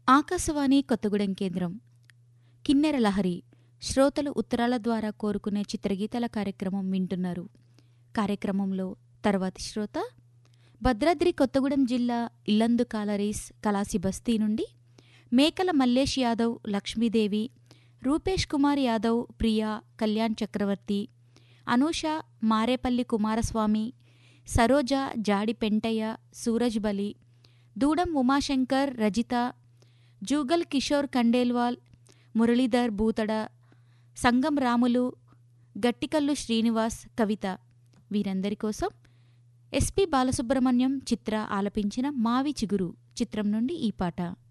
ఆకాశవాణి కొత్తగూడెం కేంద్రం కిన్నెర లహరి శ్రోతలు ఉత్తరాల ద్వారా కోరుకునే చిత్రగీతాల కార్యక్రమం వింటున్నారు కార్యక్రమంలో తర్వాతి శ్రోత భద్రాద్రి కొత్తగూడెం జిల్లా ఇల్లందు కాలరీస్ కలాసి బస్తీ నుండి మేకల మల్లేష్ యాదవ్ లక్ష్మీదేవి రూపేష్ కుమార్ యాదవ్ ప్రియా కళ్యాణ్ చక్రవర్తి అనూష మారేపల్లి కుమారస్వామి సరోజ జాడి పెంటయ్య సూరజ్ బలి దూడం ఉమాశంకర్ రజిత జూగల్ కిషోర్ కండేల్వాల్ మురళీధర్ బూతడ సంగం రాములు గట్టికల్లు శ్రీనివాస్ కవిత వీరందరి కోసం ఎస్పి బాలసుబ్రహ్మణ్యం చిత్ర ఆలపించిన మావి చిగురు చిత్రం నుండి ఈ పాట